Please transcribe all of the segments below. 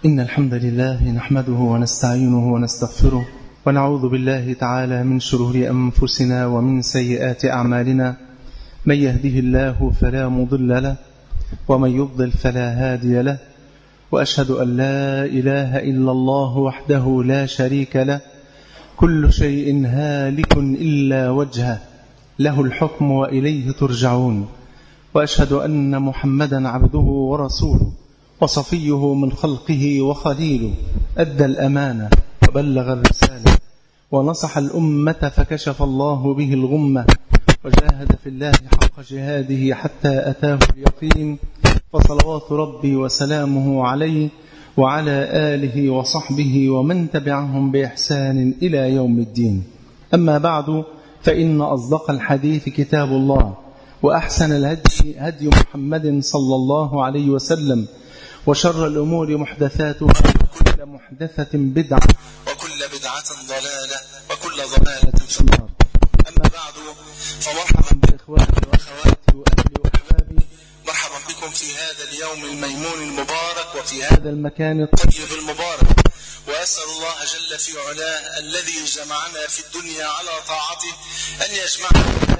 إن الحمد لله نحمده ونستعينه ونستغفره ونعوذ بالله تعالى من شرور أنفسنا ومن سيئات أعمالنا من يهده الله فلا مضل له ومن يضلل فلا هادي له وأشهد أن لا إله إلا الله وحده لا شريك له كل شيء هالك إلا وجهه له الحكم وإليه ترجعون وأشهد أن محمدا عبده ورسوله وصفيه من خلقه وخليله أدى الأمانة وبلغ الرسالة ونصح الأمة فكشف الله به الغمة وجاهد في الله حق جهاده حتى أتاه اليقين فصلوات ربي وسلامه عليه وعلى آله وصحبه ومن تبعهم بإحسان إلى يوم الدين أما بعد فإن أصدق الحديث كتاب الله وأحسن الهدي هدي محمد صلى الله عليه وسلم وشر الأمور محدثاتها وكل محدثة بدعة وكل بدعة ضلالة وكل ضلالة في النار أما بعد فمرحبا بإخواني وأخواتي وأهلي وأحبابي مرحبا بكم في هذا اليوم الميمون المبارك وفي هذا المكان الطيب المبارك وأسأل الله جل في علاه الذي جمعنا في الدنيا على طاعته أن يجمعنا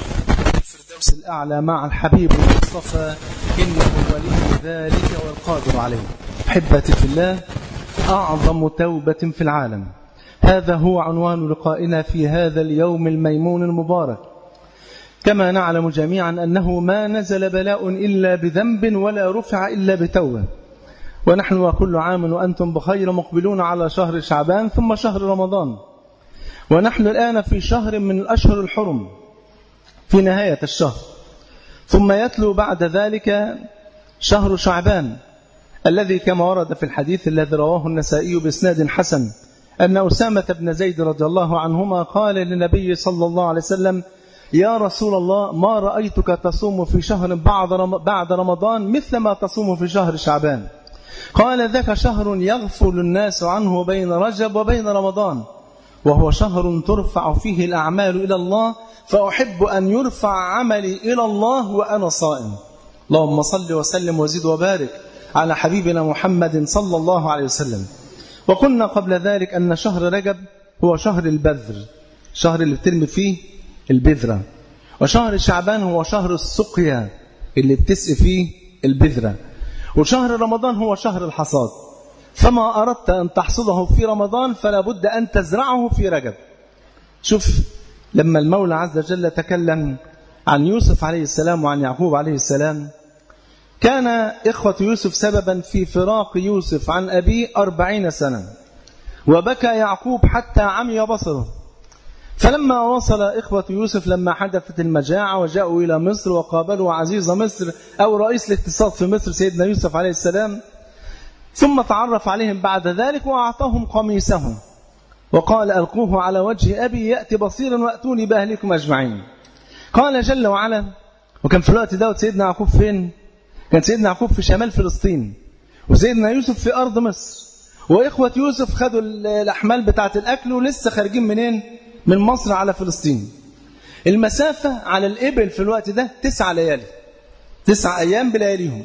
الفردوس الأعلى مع الحبيب المصطفى إنه ولي ذلك والقادر عليه أحبتي في الله أعظم توبة في العالم هذا هو عنوان لقائنا في هذا اليوم الميمون المبارك كما نعلم جميعا أنه ما نزل بلاء إلا بذنب ولا رفع إلا بتوبة ونحن وكل عام وأنتم بخير مقبلون على شهر شعبان ثم شهر رمضان ونحن الآن في شهر من الأشهر الحرم في نهاية الشهر ثم يتلو بعد ذلك شهر شعبان الذي كما ورد في الحديث الذي رواه النسائي بإسناد حسن أن أسامة بن زيد رضي الله عنهما قال للنبي صلى الله عليه وسلم يا رسول الله ما رأيتك تصوم في شهر بعد رمضان مثل ما تصوم في شهر شعبان قال ذاك شهر يغفل الناس عنه بين رجب وبين رمضان وهو شهر ترفع فيه الأعمال إلى الله فأحب أن يرفع عملي إلى الله وأنا صائم اللهم صل وسلم وزد وبارك على حبيبنا محمد صلى الله عليه وسلم وقلنا قبل ذلك أن شهر رجب هو شهر البذر شهر اللي بترمي فيه البذرة وشهر شعبان هو شهر السقيا اللي بتسقي فيه البذرة وشهر رمضان هو شهر الحصاد فما أردت أن تحصده في رمضان فلا بد أن تزرعه في رجب شوف لما المولى عز وجل تكلم عن يوسف عليه السلام وعن يعقوب عليه السلام كان إخوة يوسف سببا في فراق يوسف عن أبيه أربعين سنة وبكى يعقوب حتى عمي بصره فلما وصل إخوة يوسف لما حدثت المجاعة وجاءوا إلى مصر وقابلوا عزيز مصر أو رئيس الاقتصاد في مصر سيدنا يوسف عليه السلام ثم تعرف عليهم بعد ذلك وأعطاهم قميصهم وقال ألقوه على وجه أبي يأتي بصيرا وأتوني بأهلكم أجمعين قال جل وعلا وكان في الوقت دوت سيدنا يعقوب فين كان سيدنا يعقوب في شمال فلسطين وسيدنا يوسف في أرض مصر وإخوة يوسف خدوا الأحمال بتاعة الأكل ولسه خارجين منين من مصر على فلسطين المسافة على الإبل في الوقت ده تسع ليالي تسع أيام بلياليهم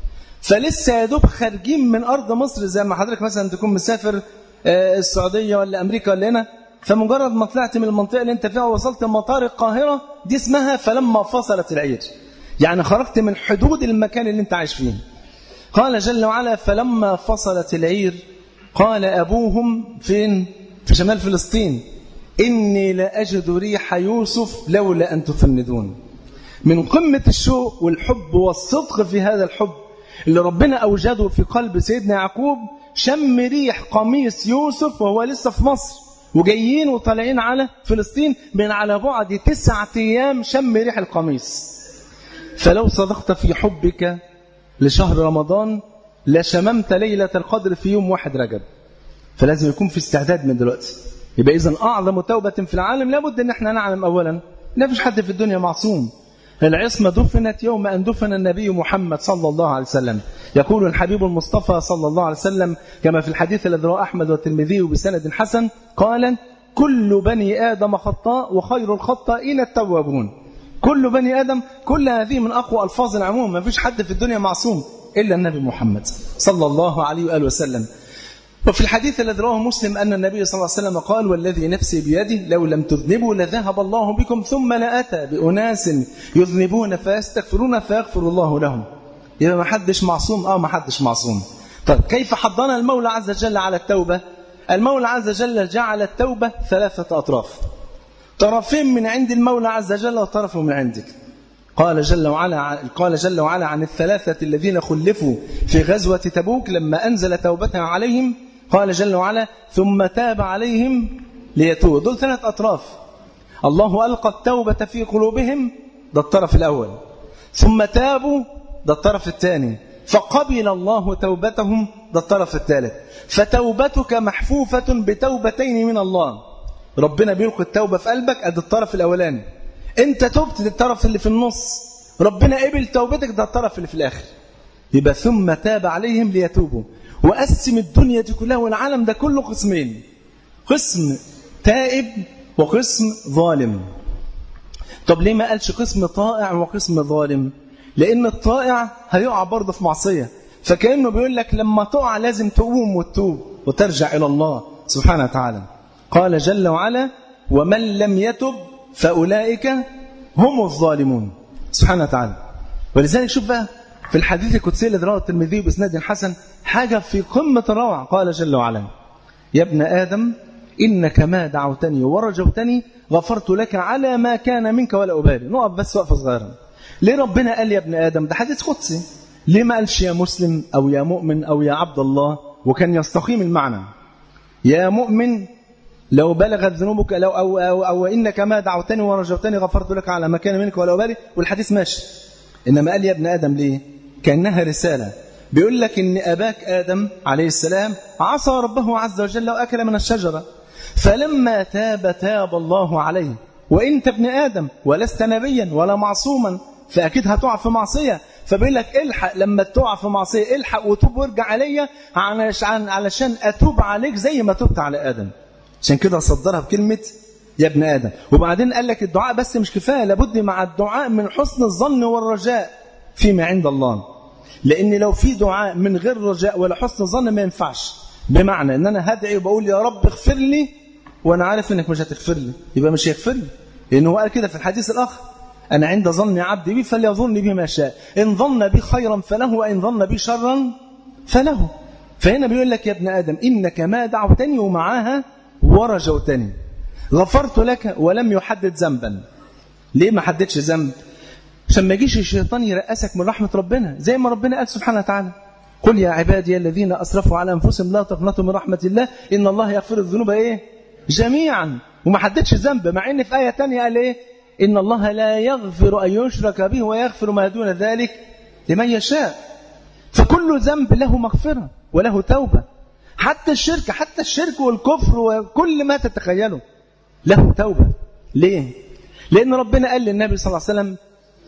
فلسه يا دوب خارجين من أرض مصر زي ما حضرتك مثلا تكون مسافر السعودية ولا أمريكا ولا هنا فمجرد ما طلعت من المنطقة اللي انت فيها ووصلت مطار القاهرة دي اسمها فلما فصلت العير يعني خرجت من حدود المكان اللي انت عايش فيه قال جل وعلا فلما فصلت العير قال أبوهم فين في شمال فلسطين إني لأجد ريح يوسف لولا أن تفندون من قمة الشوق والحب والصدق في هذا الحب اللي ربنا أوجده في قلب سيدنا يعقوب شم ريح قميص يوسف وهو لسه في مصر وجايين وطالعين على فلسطين من على بعد تسعة أيام شم ريح القميص فلو صدقت في حبك لشهر رمضان لشممت ليلة القدر في يوم واحد رجب فلازم يكون في استعداد من دلوقتي يبقى إذن أعظم توبة في العالم لابد أن احنا نعلم أولا لا فيش حد في الدنيا معصوم العصمة دفنت يوم أن دفن النبي محمد صلى الله عليه وسلم يقول الحبيب المصطفى صلى الله عليه وسلم كما في الحديث الذي رواه أحمد والترمذي بسند حسن قال كل بني آدم خطاء وخير الخطائين التوابون كل بني آدم كل هذه من أقوى ألفاظ العموم ما فيش حد في الدنيا معصوم إلا النبي محمد صلى الله عليه وآله وسلم وفي الحديث الذي رواه مسلم أن النبي صلى الله عليه وسلم قال والذي نفسي بيده لو لم تذنبوا لذهب الله بكم ثم لأتى بأناس يذنبون فيستغفرون فيغفر الله لهم يبقى ما حدش معصوم أو ما حدش معصوم طيب كيف حضنا المولى عز وجل على التوبة المولى عز وجل جعل التوبة ثلاثة أطراف طرفين من عند المولى عز وجل وطرف من عندك قال جل وعلا قال جل وعلا عن الثلاثة الذين خلفوا في غزوة تبوك لما أنزل توبتها عليهم قال جل وعلا ثم تاب عليهم ليتوبوا دول ثلاث أطراف الله ألقى التوبة في قلوبهم ده الطرف الأول ثم تابوا ده الطرف الثاني فقبل الله توبتهم ده الطرف الثالث فتوبتك محفوفة بتوبتين من الله ربنا بيلقي التوبة في قلبك ادي الطرف الأولاني انت تبت ده الطرف اللي في النص ربنا قبل توبتك ده الطرف اللي في الآخر يبقى ثم تاب عليهم ليتوبوا وقسم الدنيا دي كلها والعالم ده كله قسمين قسم تائب وقسم ظالم طب ليه ما قالش قسم طائع وقسم ظالم لأن الطائع هيقع برضه في معصية فكأنه بيقول لك لما تقع لازم تقوم وتتوب وترجع إلى الله سبحانه وتعالى قال جل وعلا ومن لم يتب فأولئك هم الظالمون سبحانه وتعالى ولذلك شوف بقى في الحديث القدسي الذي رواه الترمذي باسناد حسن حاجة في قمة الروعة قال جل وعلا يا ابن آدم إنك ما دعوتني ورجوتني غفرت لك على ما كان منك ولا أبالي نقف بس وقفة صغيرة ليه ربنا قال يا ابن آدم ده حديث قدسي ليه ما قالش يا مسلم أو يا مؤمن أو يا عبد الله وكان يستقيم المعنى يا مؤمن لو بلغت ذنوبك لو أو, أو, أو إنك ما دعوتني ورجوتني غفرت لك على ما كان منك ولا أبالي والحديث ماشي إنما قال يا ابن آدم ليه كأنها رسالة بيقول لك إن أباك آدم عليه السلام عصى ربه عز وجل وأكل من الشجرة فلما تاب تاب الله عليه وإنت ابن آدم ولست نبيا ولا معصوما فأكيد هتقع في معصية فبيقول لك الحق لما تقع في معصية الحق وتوب وارجع عليا علشان, علشان أتوب عليك زي ما تبت على آدم عشان كده صدرها بكلمة يا ابن آدم وبعدين قال لك الدعاء بس مش كفاية لابد مع الدعاء من حسن الظن والرجاء فيما عند الله لأن لو في دعاء من غير رجاء ولا حسن ظن ما ينفعش بمعنى ان انا هدعي وبقول يا رب اغفر لي وانا عارف انك مش هتغفر لي يبقى مش هيغفر لي لانه هو قال كده في الحديث الاخر انا عند ظن عبدي بي فليظن بي ما شاء ان ظن بي خيرا فله وان ظن بي شرا فله فهنا بيقول لك يا ابن ادم انك ما دعوتني ومعاها ورجوتني غفرت لك ولم يحدد ذنبا ليه ما حددش ذنب عشان ما يجيش الشيطان يرأسك من رحمة ربنا زي ما ربنا قال سبحانه وتعالى قل يا عبادي الذين أسرفوا على أنفسهم لا تقنطوا من رحمة الله إن الله يغفر الذنوب إيه جميعا وما حددش ذنب مع إن في آية تانية قال إيه إن الله لا يغفر أن يشرك به ويغفر ما دون ذلك لمن يشاء فكل ذنب له مغفرة وله توبة حتى الشرك حتى الشرك والكفر وكل ما تتخيله له توبة ليه لأن ربنا قال للنبي صلى الله عليه وسلم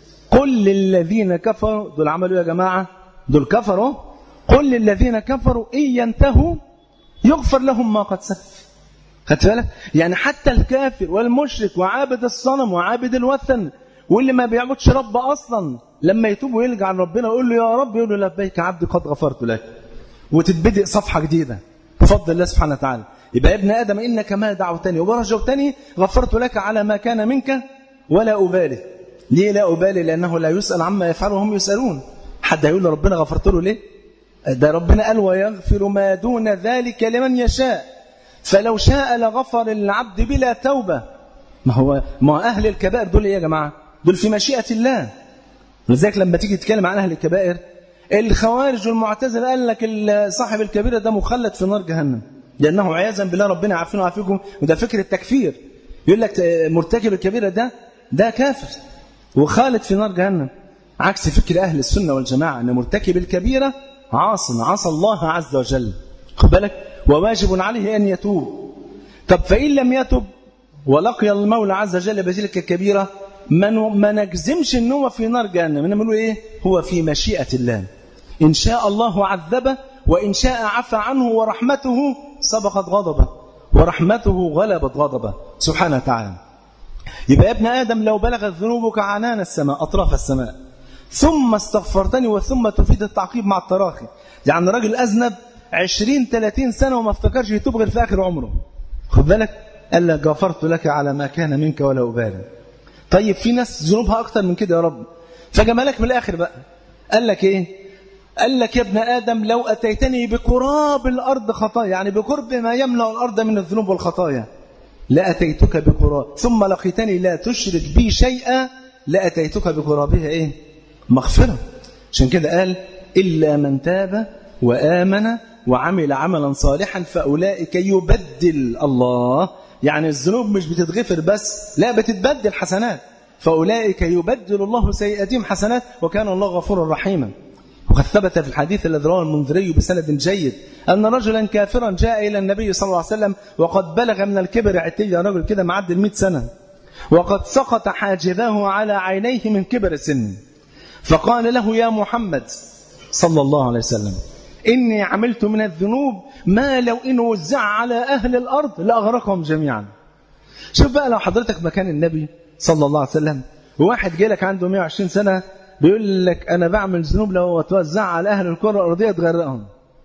قل للذين كفروا دول عملوا يا جماعة دول كفروا قل للذين كفروا إن ينتهوا يغفر لهم ما قد سلف خدت بالك يعني حتى الكافر والمشرك وعابد الصنم وعابد الوثن واللي ما بيعبدش رب أصلا لما يتوب ويلجع لربنا ويقول له يا رب يقول له لبيك عبدي قد غفرت لك وتتبدأ صفحة جديدة بفضل الله سبحانه وتعالى يبقى يا ابن آدم إنك ما دعوتني ورجوتني غفرت لك على ما كان منك ولا أبالي ليه لا أبالي لأنه لا يسأل عما يفعل وهم يسألون حد هيقول لربنا غفرت له ليه ده ربنا قال ويغفر ما دون ذلك لمن يشاء فلو شاء لغفر للعبد بلا توبة ما هو ما أهل الكبائر دول إيه يا جماعة دول في مشيئة الله لذلك لما تيجي تتكلم عن أهل الكبائر الخوارج والمعتزله قال لك صاحب الكبيرة ده مخلد في نار جهنم لأنه عياذا بالله ربنا عارفين وعافيكم وده فكر التكفير يقول لك مرتكب الكبيرة ده ده كافر وخالد في نار جهنم عكس فكر أهل السنة والجماعة أن مرتكب الكبيرة عاص عصى الله عز وجل خد بالك وواجب عليه أن يتوب طب فإن لم يتب ولقي المولى عز وجل بتلك الكبيرة ما نجزمش ان هو في نار جهنم انما نقول ايه هو في مشيئة الله إن شاء الله عذبه وإن شاء عفى عنه ورحمته سبقت غضبه ورحمته غلبت غضبه سبحانه وتعالى يبقى يا ابن آدم لو بلغت ذنوبك عنان السماء أطراف السماء ثم استغفرتني وثم تفيد التعقيب مع التراخي يعني راجل أذنب 20 30 سنة وما افتكرش يتوب غير في آخر عمره خد بالك قال لك غفرت لك على ما كان منك ولا أبالي طيب في ناس ذنوبها أكتر من كده يا رب فجمالك من الآخر بقى قال لك إيه قال لك يا ابن آدم لو أتيتني بقراب الأرض خطايا يعني بقرب ما يملأ الأرض من الذنوب والخطايا لأتيتك بقراب ثم لقيتني لا تشرك بي شيئا لأتيتك بقرابها إيه مغفرة عشان كده قال إلا من تاب وآمن وعمل عملا صالحا فأولئك يبدل الله يعني الذنوب مش بتتغفر بس لا بتتبدل حسنات فأولئك يبدل الله سيئاتهم حسنات وكان الله غفورا رحيما وقد ثبت في الحديث الذي رواه المنذري بسند جيد أن رجلا كافرا جاء إلى النبي صلى الله عليه وسلم وقد بلغ من الكبر عتي رجل كده معدي المئة سنة وقد سقط حاجباه على عينيه من كبر سن فقال له يا محمد صلى الله عليه وسلم إني عملت من الذنوب ما لو إن وزع على أهل الأرض لأغرقهم جميعا شوف بقى لو حضرتك مكان النبي صلى الله عليه وسلم وواحد جالك عنده 120 سنة بيقول لك أنا بعمل ذنوب لو توزع على أهل الكرة الأرضية تغرقهم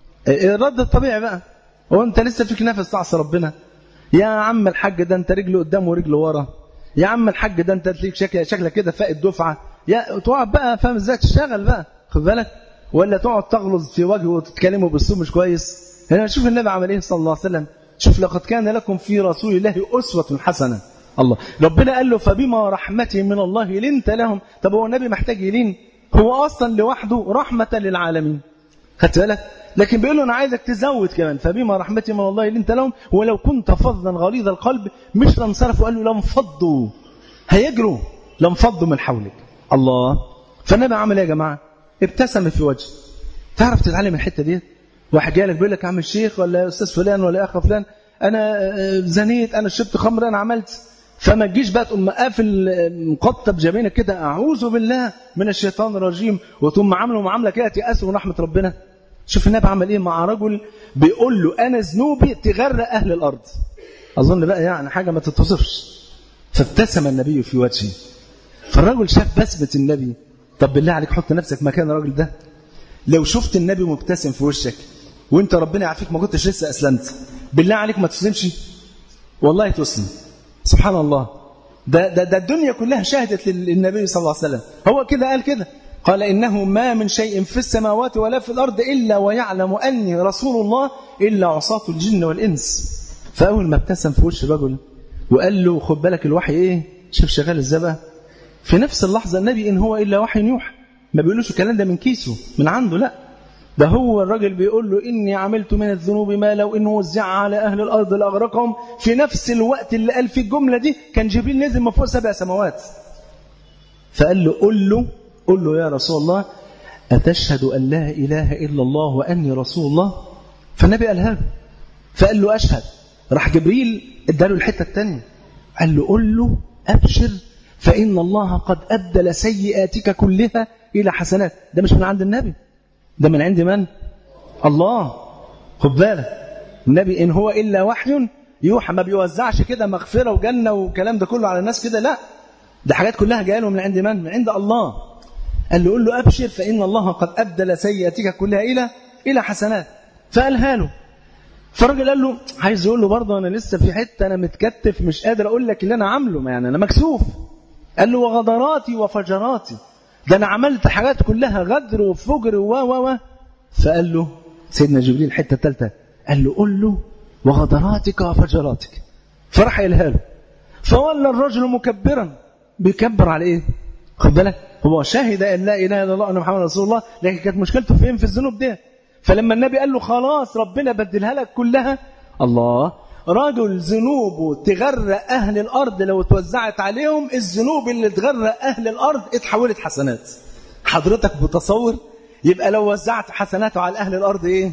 الرد الطبيعي بقى هو أنت لسه فيك نفس تعصي ربنا يا عم الحاج ده أنت رجله قدام ورجله ورا يا عم الحاج ده أنت تليك شكل شكلك كده فائد دفعة يا تقعد بقى فاهم ازاي تشتغل بقى خد بالك ولا تقعد تغلظ في وجهه وتتكلمه باسلوب مش كويس هنا شوف النبي عمل ايه صلى الله عليه وسلم شوف لقد كان لكم في رسول الله أسوة حسنة الله ربنا قال له فبما رحمة من الله لنت لهم طب هو النبي محتاج يلين هو أصلا لوحده رحمة للعالمين خدت بالك لكن بيقول له أنا عايزك تزود كمان فبما رحمة من الله لنت لهم ولو كنت فظا غليظ القلب مش لانصرفوا قال له لانفضوا هيجروا لانفضوا من حولك الله فالنبي عمل ايه يا جماعه ابتسم في وجهه تعرف تتعلم الحته دي واحد جالك بيقول لك يا عم الشيخ ولا يا استاذ فلان ولا يا اخ فلان انا زنيت انا شربت خمر انا عملت فما تجيش بقى تقوم قافل مقطب جبينك كده اعوذ بالله من الشيطان الرجيم وتقوم عامله معامله كده تيأس من رحمه ربنا شوف النبي عمل ايه مع رجل بيقول له انا ذنوبي تغرق اهل الارض اظن بقى يعني حاجه ما تتوصفش فابتسم النبي في وجهه فالرجل شاف بسمة النبي طب بالله عليك حط نفسك مكان الراجل ده لو شفت النبي مبتسم في وشك وانت ربنا يعافيك ما كنتش لسه اسلمت بالله عليك ما تسلمش والله تسلم سبحان الله ده, ده, ده الدنيا كلها شهدت للنبي صلى الله عليه وسلم هو كده قال كده قال إنه ما من شيء في السماوات ولا في الأرض إلا ويعلم أني رسول الله إلا عصاة الجن والإنس فأول ما ابتسم في وش الرجل وقال له خد بالك الوحي إيه شوف شغال ازاي بقى في نفس اللحظة النبي إن هو إلا وحي يوحى ما بيقولوش الكلام ده من كيسه من عنده لا ده هو الراجل بيقول له إني عملت من الذنوب ما لو إنه وزع على أهل الأرض لأغرقهم في نفس الوقت اللي قال فيه الجملة دي كان جبريل نزل من فوق سبع سماوات فقال له قل له قل له يا رسول الله أتشهد أن لا إله إلا الله وأني رسول الله فالنبي قالها له فقال له أشهد راح جبريل اداله الحتة الثانية قال له قل له أبشر فإن الله قد أبدل سيئاتك كلها إلى حسنات ده مش من عند النبي ده من عند من الله خد بالك النبي إن هو إلا وحي يوحى ما بيوزعش كده مغفرة وجنة والكلام ده كله على الناس كده لا ده حاجات كلها جايه له من عند من من عند الله قال له قول له أبشر فإن الله قد أبدل سيئاتك كلها إلى إلى حسنات فقالها له فالراجل قال له عايز يقول له برضه أنا لسه في حتة أنا متكتف مش قادر أقول لك اللي أنا عامله يعني أنا مكسوف قال له وغدراتي وفجراتي ده أنا عملت حاجات كلها غدر وفجر و و و فقال له سيدنا جبريل الحتة الثالثة قال له قل له وغدراتك وفجراتك فراح قالها له فولى الرجل مكبرا بيكبر على ايه خد بالك هو شهد ان لا اله الا الله ان محمد رسول الله لكن كانت مشكلته فين في الذنوب دي فلما النبي قال له خلاص ربنا بدلها لك كلها الله رجل ذنوبه تغرق اهل الارض لو اتوزعت عليهم الذنوب اللي تغرق اهل الارض اتحولت حسنات حضرتك متصور يبقى لو وزعت حسناته على اهل الارض ايه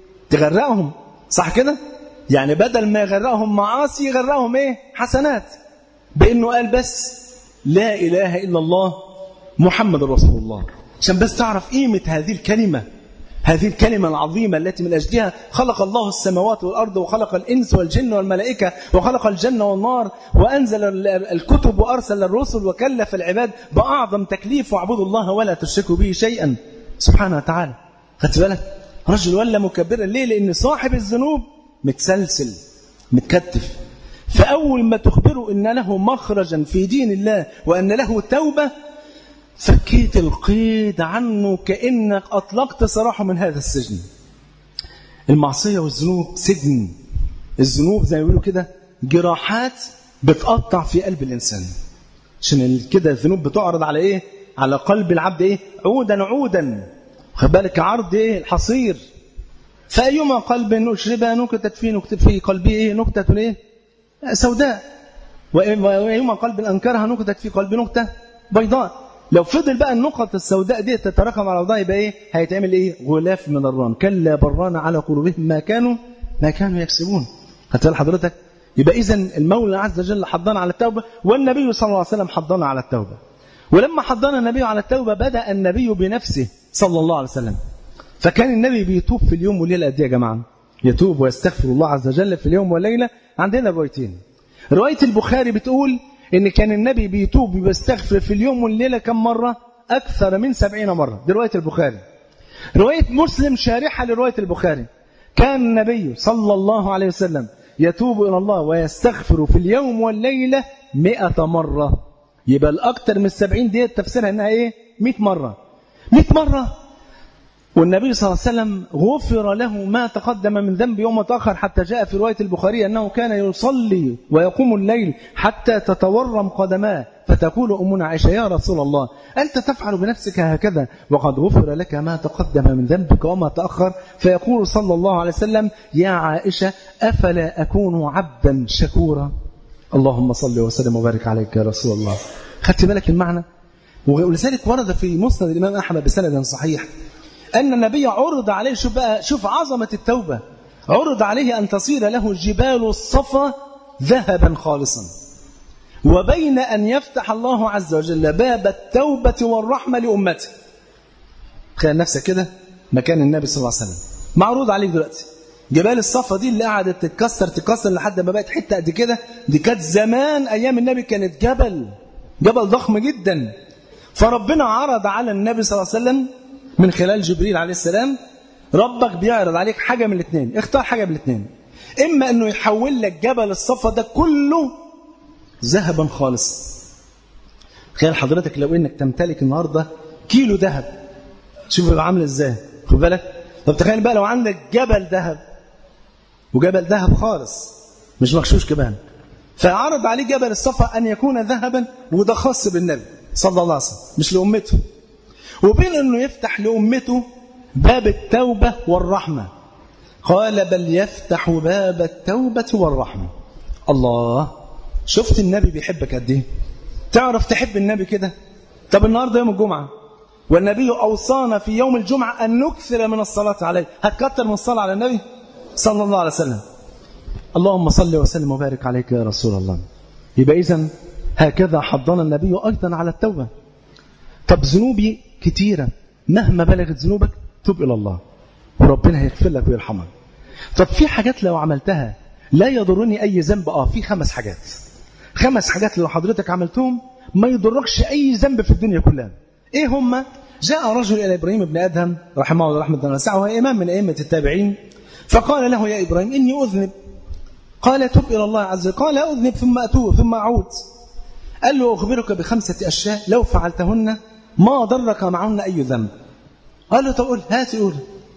تغرقهم صح كده يعني بدل ما يغرقهم معاصي يغرقهم ايه حسنات بانه قال بس لا إله إلا الله محمد رسول الله عشان بس تعرف قيمة هذه الكلمة هذه الكلمة العظيمة التي من أجلها خلق الله السماوات والأرض وخلق الإنس والجن والملائكة وخلق الجنة والنار وأنزل الكتب وأرسل الرسل وكلف العباد بأعظم تكليف واعبدوا الله ولا تشركوا به شيئا سبحانه وتعالى خدت بالك رجل ولا مكبرا ليه لأن صاحب الذنوب متسلسل متكتف فأول ما تخبره إن له مخرجا في دين الله وأن له توبة فكيت القيد عنه كأنك أطلقت سراحه من هذا السجن المعصية والذنوب سجن الذنوب زي ما بيقولوا كده جراحات بتقطع في قلب الإنسان عشان كده الذنوب بتعرض على إيه على قلب العبد إيه عودا عودا خد بالك عرض إيه الحصير فأيما قلب أشربها نكتت فيه نكتب في قلبه إيه نكتة إيه سوداء وأيما قلب أنكرها نكتت في قلبه نكتة بيضاء لو فضل بقى النقط السوداء دي تتراكم على بعضها يبقى ايه هيتعمل ايه غلاف من الران كلا بران على قلوبهم ما كانوا ما كانوا يكسبون هتقول حضرتك يبقى اذا المولى عز وجل حضنا على التوبه والنبي صلى الله عليه وسلم حضنا على التوبه ولما حضنا النبي على التوبه بدا النبي بنفسه صلى الله عليه وسلم فكان النبي بيتوب في اليوم والليله قد ايه يا جماعه يتوب ويستغفر الله عز وجل في اليوم والليله عندنا روايتين روايه البخاري بتقول ان كان النبي بيتوب ويستغفر في اليوم والليله كم مره اكثر من سبعين مره دي روايه البخاري روايه مسلم شارحه لروايه البخاري كان النبي صلى الله عليه وسلم يتوب الى الله ويستغفر في اليوم والليله مئة مره يبقى الاكثر من السبعين دي تفسيرها انها ايه 100 مره 100 مره والنبي صلى الله عليه وسلم غفر له ما تقدم من ذنب يوم تأخر حتى جاء في رواية البخاري أنه كان يصلي ويقوم الليل حتى تتورم قدماه فتقول أمنا عائشة يا رسول الله أنت تفعل بنفسك هكذا وقد غفر لك ما تقدم من ذنبك وما تأخر فيقول صلى الله عليه وسلم يا عائشة أفلا أكون عبدا شكورا اللهم صل وسلم وبارك عليك يا رسول الله خدت بالك المعنى ولذلك ورد في مسند الإمام أحمد بسند صحيح أن النبي عرض عليه شوف بقى شوف عظمة التوبة عرض عليه أن تصير له جبال الصفا ذهبا خالصا وبين أن يفتح الله عز وجل باب التوبة والرحمة لأمته تخيل نفسك كده مكان النبي صلى الله عليه وسلم معروض عليك دلوقتي جبال الصفا دي اللي قعدت تتكسر تتكسر لحد ما بقت حته قد كده دي كانت زمان ايام النبي كانت جبل جبل ضخم جدا فربنا عرض على النبي صلى الله عليه وسلم من خلال جبريل عليه السلام ربك بيعرض عليك حاجة من الاثنين اختار حاجة من الاثنين إما أنه يحول لك جبل الصفا ده كله ذهبا خالص تخيل حضرتك لو انك تمتلك النهارده كيلو ذهب شوف يبقى عامل ازاي خد بالك طب تخيل بقى لو عندك جبل ذهب وجبل ذهب خالص مش مغشوش كمان فعرض عليه جبل الصفا ان يكون ذهبا وده خاص بالنبي صلى الله عليه وسلم مش لامته وبين انه يفتح لامته باب التوبه والرحمه قال بل يفتح باب التوبه والرحمه الله شفت النبي بيحبك قد ايه تعرف تحب النبي كده طب النهارده يوم الجمعه والنبي اوصانا في يوم الجمعه ان نكثر من الصلاه عليه هتكتر من الصلاه على النبي صلى الله عليه وسلم اللهم صل وسلم وبارك عليك يا رسول الله يبقى اذا هكذا حضنا النبي ايضا على التوبه طب ذنوبي كتيره مهما بلغت ذنوبك تب الى الله وربنا هيغفر لك ويرحمك طب في حاجات لو عملتها لا يضرني اي ذنب اه في خمس حاجات خمس حاجات لو حضرتك عملتهم ما يضركش اي ذنب في الدنيا كلها ايه هم جاء رجل الى ابراهيم بن ادهم رحمه الله رحمه الله واسعه وهو امام من ائمه التابعين فقال له يا ابراهيم اني اذنب قال تب الى الله عز وجل قال اذنب ثم اتوب ثم اعود قال له اخبرك بخمسه اشياء لو فعلتهن ما ضرك معهن اي ذنب قال له طب قول هات قول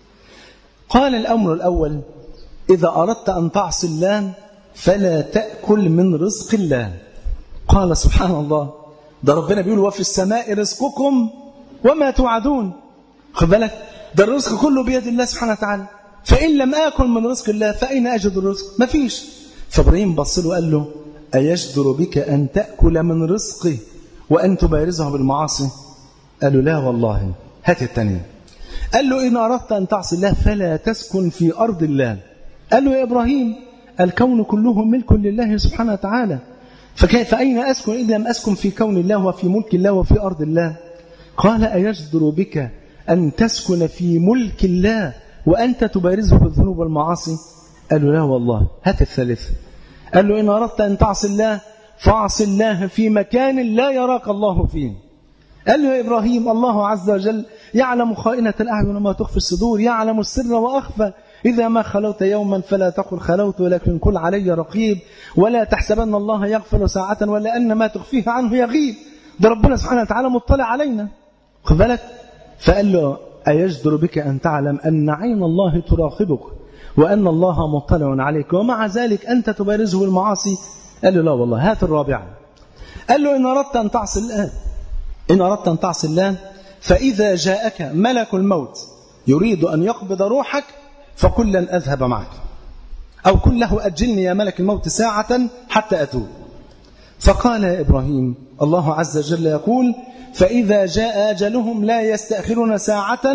قال الامر الاول اذا اردت ان تعصي الله فلا تاكل من رزق الله قال سبحان الله ده ربنا بيقول وفي السماء رزقكم وما توعدون خد بالك ده الرزق كله بيد الله سبحانه وتعالى فإن لم آكل من رزق الله فأين أجد الرزق ما فيش فإبراهيم بص له قال له أيجدر بك أن تأكل من رزقي وأن تبارزه بالمعاصي قال له لا والله هات الثانية قال له إن أردت أن تعصي الله فلا تسكن في أرض الله قال له يا إبراهيم الكون كله ملك لله سبحانه وتعالى فكيف أين أسكن إن لم أسكن في كون الله وفي ملك الله وفي أرض الله قال أيجدر بك أن تسكن في ملك الله وأنت تبارزه بالذنوب والمعاصي قال له لا والله هات الثالث قال له إن أردت أن تعصي الله فاعص الله في مكان لا يراك الله فيه قال له يا إبراهيم الله عز وجل يعلم خائنة الأعين وما تخفي الصدور يعلم السر وأخفى إذا ما خلوت يوما فلا تقل خلوت ولكن كل علي رقيب ولا تحسبن الله يغفل ساعة ولا أن ما تخفيه عنه يغيب ده ربنا سبحانه وتعالى مطلع علينا خد بالك فقال له أيجدر بك أن تعلم أن عين الله تراقبك وأن الله مطلع عليك ومع ذلك أنت تبارزه بالمعاصي قال له لا والله هات الرابعة قال له إن أردت أن تعصي الله إن أردت أن تعصي الله فإذا جاءك ملك الموت يريد أن يقبض روحك فقل لن أذهب معك أو قل له أجلني يا ملك الموت ساعة حتى أتوب فقال يا إبراهيم الله عز وجل يقول فإذا جاء أجلهم لا يستأخرون ساعة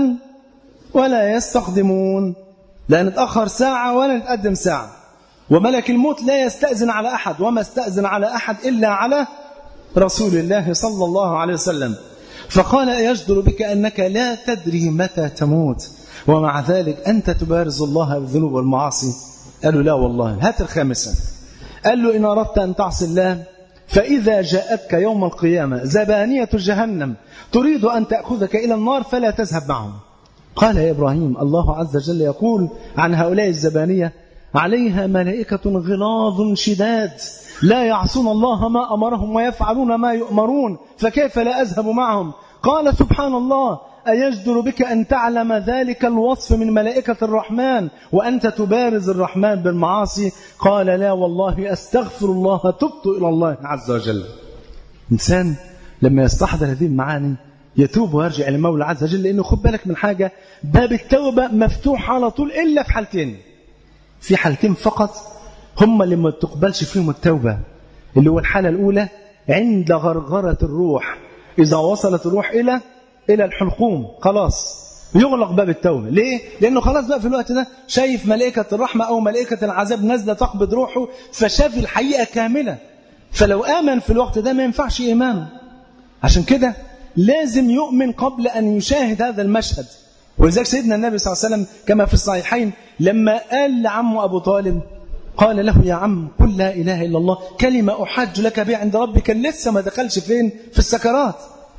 ولا يستقدمون لا نتأخر ساعة ولا نتقدم ساعة وملك الموت لا يستأذن على أحد وما استأذن على أحد إلا على رسول الله صلى الله عليه وسلم فقال يجدر بك أنك لا تدري متى تموت ومع ذلك أنت تبارز الله بالذنوب والمعاصي قالوا لا والله هات الخامسة قال له إن أردت أن تعصي الله فإذا جاءتك يوم القيامة زبانية جهنم تريد أن تأخذك إلى النار فلا تذهب معهم قال يا إبراهيم الله عز وجل يقول عن هؤلاء الزبانية عليها ملائكة غلاظ شداد لا يعصون الله ما أمرهم ويفعلون ما يؤمرون فكيف لا أذهب معهم قال سبحان الله أيجدر بك أن تعلم ذلك الوصف من ملائكة الرحمن وأنت تبارز الرحمن بالمعاصي قال لا والله أستغفر الله تبت إلى الله عز وجل إنسان لما يستحضر هذه المعاني يتوب ويرجع إلى المولى عز وجل لأنه خد بالك من حاجة باب التوبة مفتوح على طول إلا في حالتين في حالتين فقط هم اللي ما تقبلش فيهم التوبة اللي هو الحالة الأولى عند غرغرة الروح إذا وصلت الروح إلى إلى الحلقوم خلاص يغلق باب التوبة ليه؟ لأنه خلاص بقى في الوقت ده شايف ملائكة الرحمة أو ملائكة العذاب نازلة تقبض روحه فشاف الحقيقة كاملة فلو آمن في الوقت ده ما ينفعش إيمان عشان كده لازم يؤمن قبل أن يشاهد هذا المشهد ولذلك سيدنا النبي صلى الله عليه وسلم كما في الصحيحين لما قال لعمه أبو طالب قال له يا عم قل لا إله إلا الله كلمة أحج لك بها عند ربك لسه ما دخلش فين في السكرات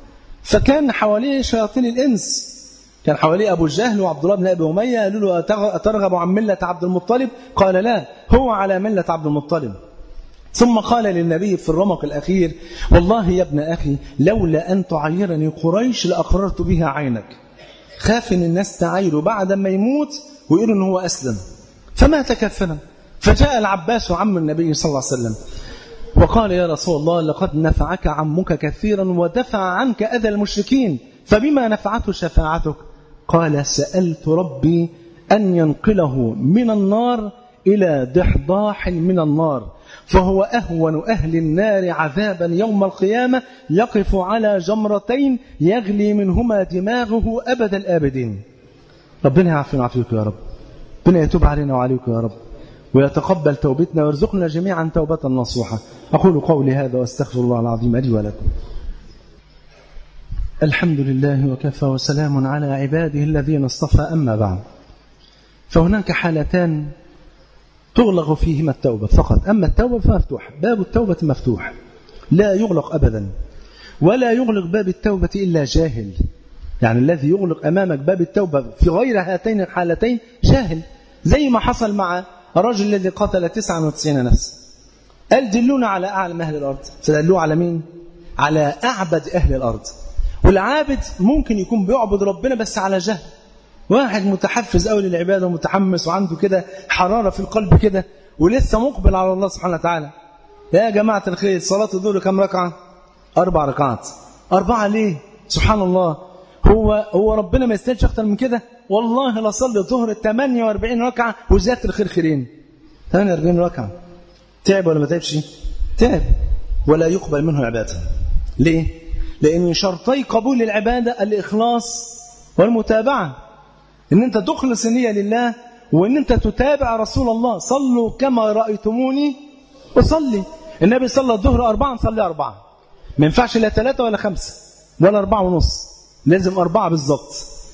فكان حواليه شياطين الإنس كان حواليه أبو الجهل وعبد الله بن أبي أمية قالوا له أترغب عن ملة عبد المطلب قال لا هو على ملة عبد المطلب ثم قال للنبي في الرمق الأخير والله يا ابن أخي لولا أن تعيرني قريش لأقررت بها عينك خاف ان الناس تعايره بعد ما يموت ويقولوا ان هو أسلم فمات كافرا فجاء العباس عم النبي صلى الله عليه وسلم وقال يا رسول الله لقد نفعك عمك كثيرا ودفع عنك أذى المشركين فبما نفعته شفاعتك قال سألت ربي أن ينقله من النار إلى ضحضاح من النار فهو أهون أهل النار عذابا يوم القيامة يقف على جمرتين يغلي منهما دماغه أبد الآبدين ربنا يعافينا ويعافيك يا رب ربنا يتوب علينا وعليكم يا رب ويتقبل توبتنا ويرزقنا جميعا توبة نصوحة أقول قولي هذا واستغفر الله العظيم لي ولكم الحمد لله وكفى وسلام على عباده الذين اصطفى أما بعد فهناك حالتان تغلق فيهما التوبة فقط أما التوبة فمفتوح باب التوبة مفتوح لا يغلق أبدا ولا يغلق باب التوبة إلا جاهل يعني الذي يغلق أمامك باب التوبة في غير هاتين الحالتين جاهل زي ما حصل مع الرجل الذي قتل 99 نفسا قال دلونا على أعلم أهل الأرض فدلوه على مين؟ على أعبد أهل الأرض والعابد ممكن يكون بيعبد ربنا بس على جهل واحد متحفز قوي للعباده ومتحمس وعنده كده حراره في القلب كده ولسه مقبل على الله سبحانه وتعالى يا جماعه الخير صلاه الظهر كم ركعه اربع ركعات اربعه ليه سبحان الله هو هو ربنا ما يستاهلش اكتر من كده والله لا صلي الظهر 48 ركعه وزياده الخير خيرين 48 ركعه تعب ولا ما تعبش تعب ولا يقبل منه عباده ليه لان شرطي قبول العباده الاخلاص والمتابعه ان انت تخلص النيه لله وان انت تتابع رسول الله صلوا كما رايتموني اصلي النبي صلى الظهر أربعة نصلي أربعة ما ينفعش لا ثلاثة ولا خمسة ولا أربعة ونص لازم أربعة بالظبط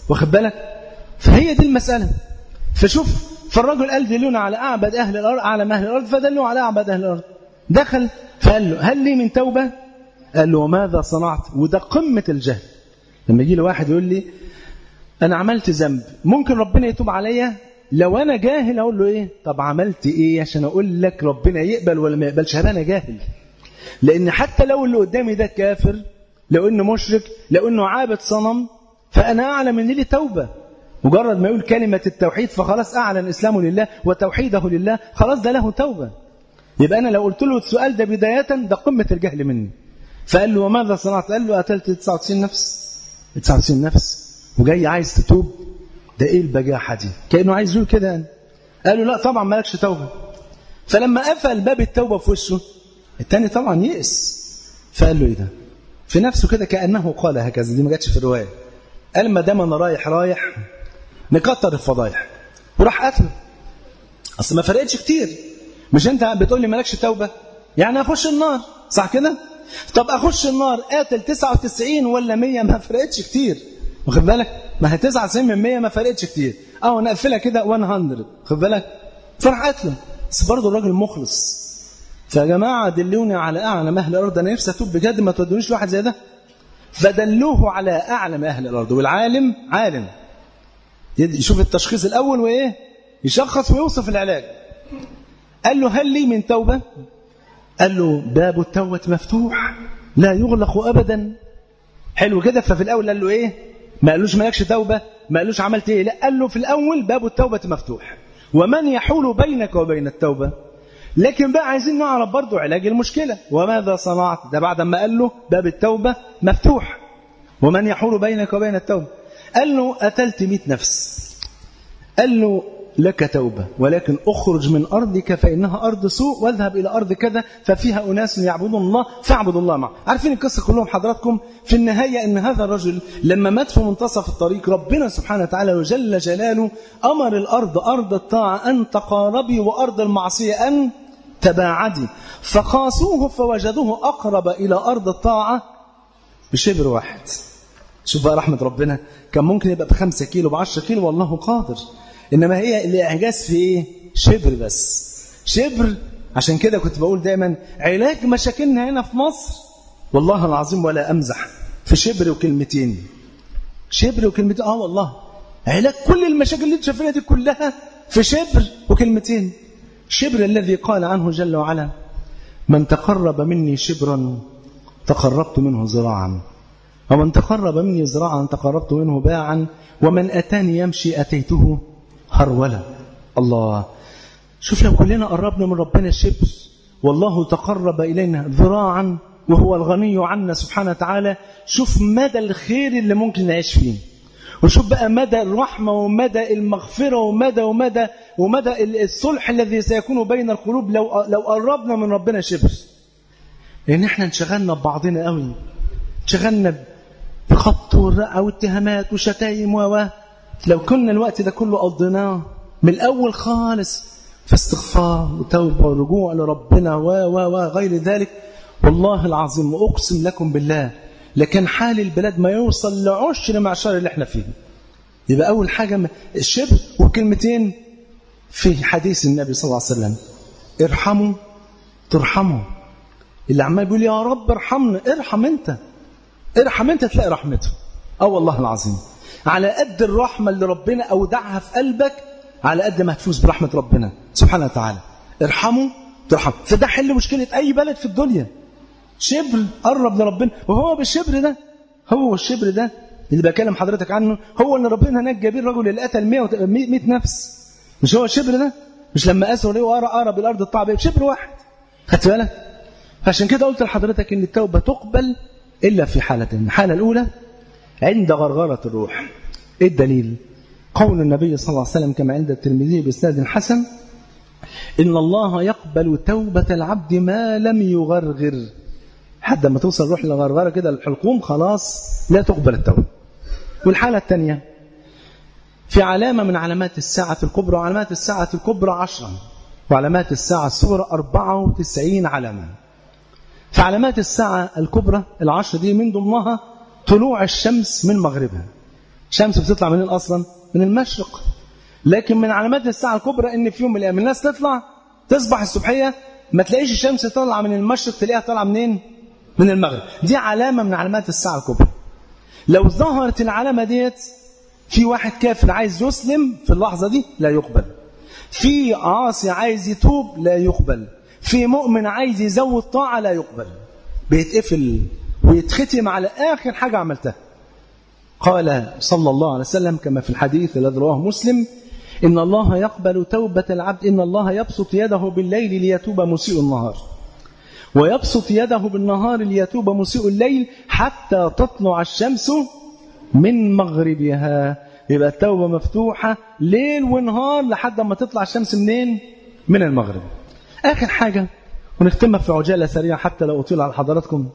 واخد بالك فهي دي المسألة فشوف فالرجل قال دلونا على أعبد أهل الأرض أعلم أهل الأرض فدلوا على أعبد أهل الأرض دخل فقال له هل لي من توبة قال له وماذا صنعت وده قمة الجهل لما يجي له واحد يقول لي أنا عملت ذنب ممكن ربنا يتوب عليا لو أنا جاهل أقول له إيه طب عملت إيه عشان أقول لك ربنا يقبل ولا ما يقبلش هل أنا جاهل لأن حتى لو اللي قدامي ده كافر لو إنه مشرك لو إنه عابد صنم فأنا أعلم إن لي توبة مجرد ما يقول كلمة التوحيد فخلاص أعلن إسلامه لله وتوحيده لله خلاص ده له توبة يبقى أنا لو قلت له السؤال ده بداية ده قمة الجهل مني فقال له وماذا صنعت قال له قتلت 99 نفس 99 نفس وجاي عايز تتوب ده ايه البجاحة دي كأنه عايز يقول كده يعني. قال له لا طبعا مالكش توبة فلما قفل باب التوبة في وشه التاني طبعا يئس فقال له ايه ده في نفسه كده كأنه قال هكذا دي ما جاتش في الرواية قال ما دام انا رايح رايح نكتر الفضايح وراح قتله اصل ما فرقتش كتير مش انت بتقول لي مالكش توبة يعني اخش النار صح كده طب اخش النار قاتل 99 ولا 100 ما فرقتش كتير واخد بالك ما هي 99 من 100 ما فرقتش كتير اه نقفلها كده 100 واخد بالك فراح قتله بس برضه الراجل مخلص فيا جماعه دلوني على اعلم اهل الارض انا نفسي اتوب بجد ما تودونيش واحد زي ده فدلوه على اعلم اهل الارض والعالم عالم يشوف التشخيص الاول وايه يشخص ويوصف العلاج قال له هل لي من توبه قال له باب التوبه مفتوح لا يغلق ابدا حلو كده ففي الاول قال له ايه ما قالوش مالكش توبه ما قالوش عملت ايه لا قال له في الاول باب التوبه مفتوح ومن يحول بينك وبين التوبه لكن بقى عايزين نعرف برضو علاج المشكله وماذا صنعت ده بعد ما قال له باب التوبه مفتوح ومن يحول بينك وبين التوبه قال له قتلت 100 نفس قال له لك توبة ولكن اخرج من أرضك فإنها أرض سوء واذهب إلى أرض كذا ففيها أناس يعبدون الله فاعبدوا الله معه عارفين القصة كلهم حضراتكم في النهاية أن هذا الرجل لما مات في منتصف الطريق ربنا سبحانه وتعالى وجل جلاله أمر الأرض أرض الطاعة أن تقاربي وأرض المعصية أن تباعدي فقاسوه فوجدوه أقرب إلى أرض الطاعة بشبر واحد شوف بقى رحمة ربنا كان ممكن يبقى بخمسة كيلو بعشرة كيلو والله قادر إنما هي الإعجاز في إيه؟ شبر بس شبر عشان كده كنت بقول دايما علاج مشاكلنا هنا في مصر والله العظيم ولا أمزح في شبر وكلمتين شبر وكلمتين آه والله علاج كل المشاكل اللي انت شايفينها دي كلها في شبر وكلمتين شبر الذي قال عنه جل وعلا من تقرب مني شبرا تقربت منه ذراعا ومن تقرب مني ذراعا تقربت منه باعا ومن أتاني يمشي أتيته هرولا الله شوف لو كلنا قربنا من ربنا الشبر والله تقرب إلينا ذراعا وهو الغني عنا سبحانه وتعالى شوف مدى الخير اللي ممكن نعيش فيه وشوف بقى مدى الرحمة ومدى المغفرة ومدى ومدى ومدى الصلح الذي سيكون بين القلوب لو لو قربنا من ربنا شبر لأن احنا انشغلنا ببعضنا قوي انشغلنا بخط والرقة واتهامات وشتايم و لو كنا الوقت ده كله قضيناه من الأول خالص في استغفار وتوبة ورجوع لربنا و و و غير ذلك والله العظيم أقسم لكم بالله لكن حال البلاد ما يوصل لعشر معشر اللي احنا فيه يبقى أول حاجة الشبر وكلمتين في حديث النبي صلى الله عليه وسلم ارحموا ترحموا اللي عمال بيقول يا رب ارحمنا ارحم انت ارحم انت تلاقي رحمته اه والله العظيم على قد الرحمة اللي ربنا أودعها في قلبك على قد ما هتفوز برحمة ربنا سبحانه وتعالى ارحموا ترحم فده حل مشكلة أي بلد في الدنيا شبر قرب لربنا وهو بالشبر ده هو الشبر ده اللي بكلم حضرتك عنه هو اللي ربنا هناك جاب الرجل اللي قتل 100 نفس مش هو الشبر ده مش لما قاسوا ليه وقرا قرا بالارض الطاعه بشبر واحد خدت بالك عشان كده قلت لحضرتك ان التوبه تقبل الا في حالتين الحاله الاولى عند غرغره الروح ايه الدليل قول النبي صلى الله عليه وسلم كما عند الترمذي باسناد حسن ان الله يقبل توبه العبد ما لم يغرغر حد ما توصل الروح لغرغره كده الحلقوم خلاص لا تقبل التوبه والحاله الثانيه في علامة من علامات الساعة الكبرى وعلامات الساعة الكبرى عشرة وعلامات الساعة الصغرى أربعة وتسعين علامة في علامات الساعة الكبرى العشرة دي من ضمنها طلوع الشمس من مغربها الشمس بتطلع منين أصلا من المشرق لكن من علامات الساعة الكبرى إن في يوم من الأيام الناس تطلع تصبح الصبحية ما تلاقيش الشمس طالعة من المشرق تلاقيها طالعة منين من المغرب دي علامة من علامات الساعة الكبرى لو ظهرت العلامة ديت في واحد كافر عايز يسلم في اللحظة دي لا يقبل في عاصي عايز يتوب لا يقبل في مؤمن عايز يزود طاعة لا يقبل بيتقفل ويتختم على آخر حاجة عملتها قال صلى الله عليه وسلم كما في الحديث الذي رواه مسلم إن الله يقبل توبة العبد إن الله يبسط يده بالليل ليتوب مسيء النهار ويبسط يده بالنهار ليتوب مسيء الليل حتى تطلع الشمس من مغربها يبقى التوبة مفتوحة ليل ونهار لحد ما تطلع الشمس منين من المغرب آخر حاجة ونختمها في عجالة سريعة حتى لو أطيل على حضراتكم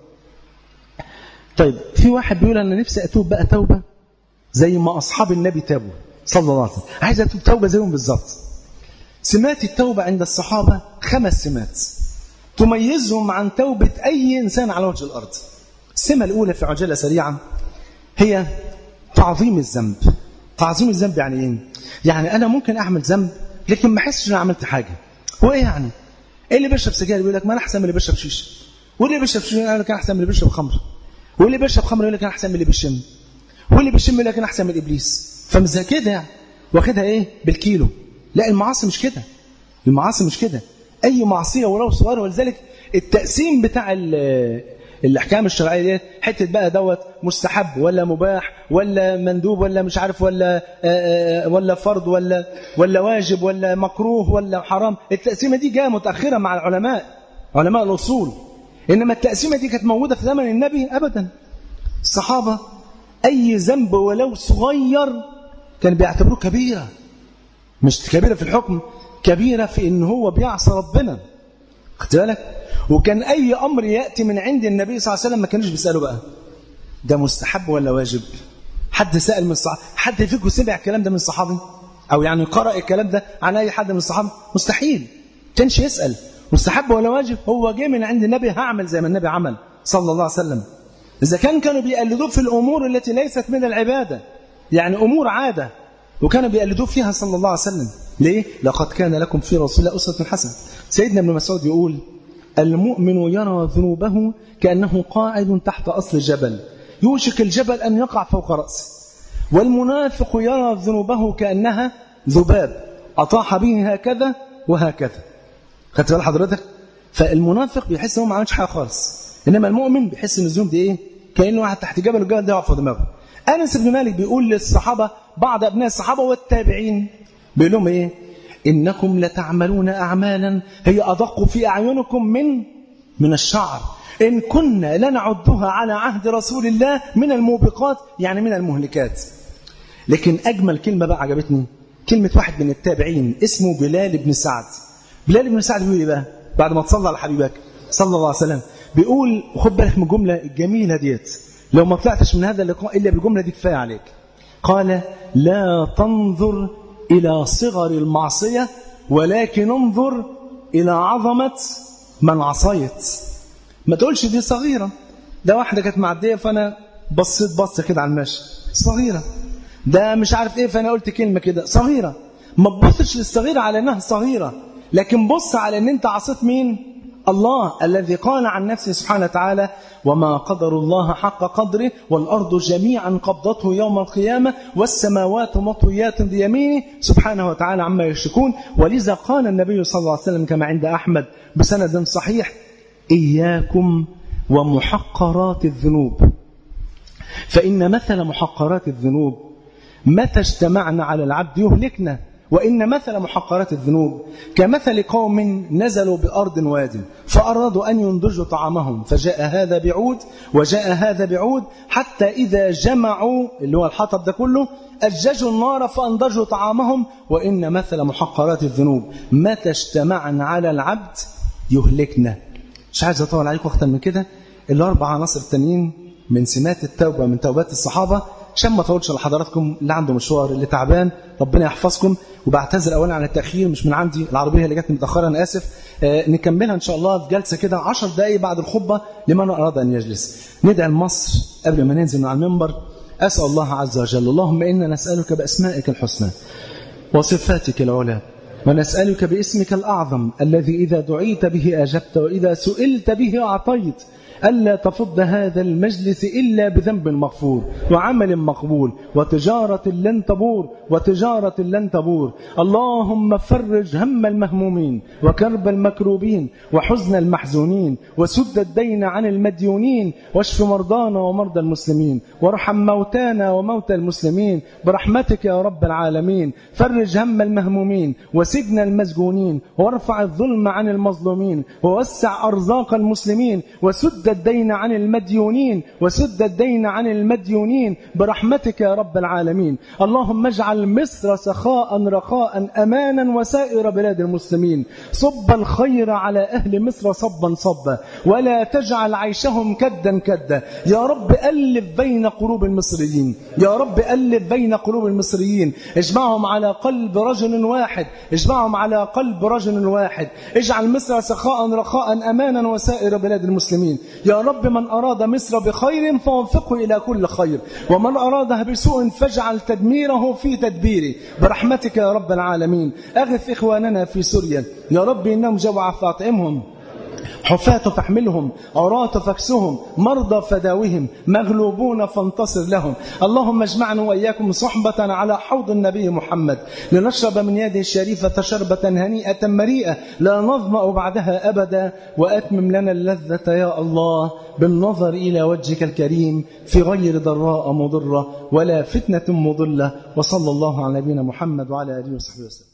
طيب في واحد بيقول أنا نفسي أتوب بقى توبة زي ما أصحاب النبي تابوا صلى الله عليه وسلم عايز أتوب توبة زيهم بالظبط سمات التوبة عند الصحابة خمس سمات تميزهم عن توبة أي إنسان على وجه الأرض السمة الأولى في عجالة سريعة هي تعظيم الذنب تعظيم الذنب يعني ايه يعني انا ممكن اعمل ذنب لكن ما احسش ان عملت حاجه هو ايه يعني ايه اللي بيشرب سجاير يقول لك ما انا احسن من اللي بيشرب شيشه واللي بيشرب شيشه يقول لك انا احسن من اللي بيشرب خمر واللي بيشرب خمر يقول لك انا احسن من اللي بيشم واللي بيشم يقول لك انا احسن من ابليس فمش كده يعني واخدها ايه بالكيلو لا المعاصي مش كده المعاصي مش كده اي معصيه ولو صغيره ولذلك التقسيم بتاع الاحكام الشرعيه ديت حته بقى دوت مستحب ولا مباح ولا مندوب ولا مش عارف ولا آآ ولا فرض ولا ولا واجب ولا مكروه ولا حرام التقسيمه دي جايه متاخره مع العلماء علماء الاصول انما التقسيمه دي كانت موجوده في زمن النبي ابدا الصحابه اي ذنب ولو صغير كان بيعتبروه كبيره مش كبيره في الحكم كبيره في ان هو بيعصى ربنا خدت بالك وكان أي أمر يأتي من عند النبي صلى الله عليه وسلم ما كانوش بيسألوا بقى ده مستحب ولا واجب حد سأل من الصحابة حد فيكم سمع الكلام ده من الصحابي أو يعني قرأ الكلام ده عن أي حد من الصحابة مستحيل كانش يسأل مستحب ولا واجب هو جه من عند النبي هعمل زي ما النبي عمل صلى الله عليه وسلم إذا كان كانوا بيقلدوه في الأمور التي ليست من العبادة يعني أمور عادة وكانوا بيقلدوه فيها صلى الله عليه وسلم ليه؟ لقد كان لكم في رسول الله أسوة حسنة سيدنا ابن مسعود يقول المؤمن يرى ذنوبه كأنه قاعد تحت أصل الجبل يوشك الجبل أن يقع فوق رأسه والمنافق يرى ذنوبه كأنها ذباب أطاح به هكذا وهكذا خدت بال حضرتك فالمنافق بيحس انه ما عملش حاجه خالص انما المؤمن بيحس ان الذنوب دي ايه كانه واحد تحت جبل والجبل ده يقع في دماغه انس بن مالك بيقول للصحابه بعض ابناء الصحابه والتابعين بيقول لهم ايه إنكم لتعملون أعمالا هي أدق في أعينكم من من الشعر إن كنا لنعدها على عهد رسول الله من الموبقات يعني من المهلكات لكن أجمل كلمة بقى عجبتني كلمة واحد من التابعين اسمه بلال بن سعد بلال بن سعد بيقول إيه بقى بعد ما تصلى على حبيبك صلى الله عليه وسلم بيقول خد بالك من الجملة الجميلة ديت لو ما طلعتش من هذا اللقاء إلا بالجملة دي كفاية عليك قال لا تنظر إلى صغر المعصية ولكن انظر إلى عظمة من عصيت ما تقولش دي صغيرة ده واحدة كانت معدية فأنا بصيت بصة كده على المشي صغيرة ده مش عارف إيه فأنا قلت كلمة كده صغيرة ما تبصش للصغيرة على أنها صغيرة لكن بص على أن أنت عصيت مين الله الذي قال عن نفسه سبحانه وتعالى وما قدر الله حق قدره والأرض جميعا قبضته يوم القيامة والسماوات مطويات بيمينه سبحانه وتعالى عما يشركون ولذا قال النبي صلى الله عليه وسلم كما عند أحمد بسند صحيح إياكم ومحقرات الذنوب فإن مثل محقرات الذنوب متى اجتمعنا على العبد يهلكنا وإن مثل محقرات الذنوب كمثل قوم نزلوا بأرض واد فأرادوا أن ينضجوا طعامهم فجاء هذا بعود وجاء هذا بعود حتى إذا جمعوا اللي هو الحطب ده كله أججوا النار فأنضجوا طعامهم وإن مثل محقرات الذنوب متى اجتمعنا على العبد يهلكنا مش عايز أطول عليكم أكتر من كده الأربع عناصر التانيين من سمات التوبة من توبات الصحابة عشان ما اطولش لحضراتكم اللي عنده مشوار اللي تعبان ربنا يحفظكم وبعتذر اولا عن التاخير مش من عندي العربيه اللي جت متاخره انا اسف آه نكملها ان شاء الله في جلسه كده 10 دقائق بعد الخطبه لمن اراد ان يجلس ندعي لمصر قبل ما ننزل من على المنبر أسأل الله عز وجل اللهم إنا نسألك بأسمائك الحسنى وصفاتك العلى ونسألك باسمك الأعظم الذي إذا دعيت به أجبت وإذا سئلت به أعطيت ألا تفض هذا المجلس إلا بذنب مغفور وعمل مقبول وتجارة لن تبور وتجارة لن تبور اللهم فرج هم المهمومين وكرب المكروبين وحزن المحزونين وسد الدين عن المديونين واشف مرضانا ومرضى المسلمين وارحم موتانا وموتى المسلمين برحمتك يا رب العالمين فرج هم المهمومين وسجن المسجونين وارفع الظلم عن المظلومين ووسع أرزاق المسلمين وسد الدين عن المديونين وسد الدين عن المديونين برحمتك يا رب العالمين اللهم اجعل مصر سخاء رخاء أمانا وسائر بلاد المسلمين صب الخير على أهل مصر صبا صبا ولا تجعل عيشهم كدا كدا يا رب ألف بين قلوب المصريين يا رب ألف بين قلوب المصريين اجمعهم على قلب رجل واحد اجمعهم على قلب رجل واحد اجعل مصر سخاء رخاء أمانا وسائر بلاد المسلمين يا رب من أراد مصر بخير فوفقه إلى كل خير ومن أرادها بسوء فاجعل تدميره في تدبيره برحمتك يا رب العالمين أغث إخواننا في سوريا يا رب إنهم جوع فاطعمهم حفاة فاحملهم عراة فاكسهم مرضى فداوهم مغلوبون فانتصر لهم اللهم اجمعنا وإياكم صحبة على حوض النبي محمد لنشرب من يده الشريفة شربة هنيئة مريئة لا نظمأ بعدها أبدا وأتمم لنا اللذة يا الله بالنظر إلى وجهك الكريم في غير ضراء مضرة ولا فتنة مضلة وصلى الله على نبينا محمد وعلى آله وصحبه وسلم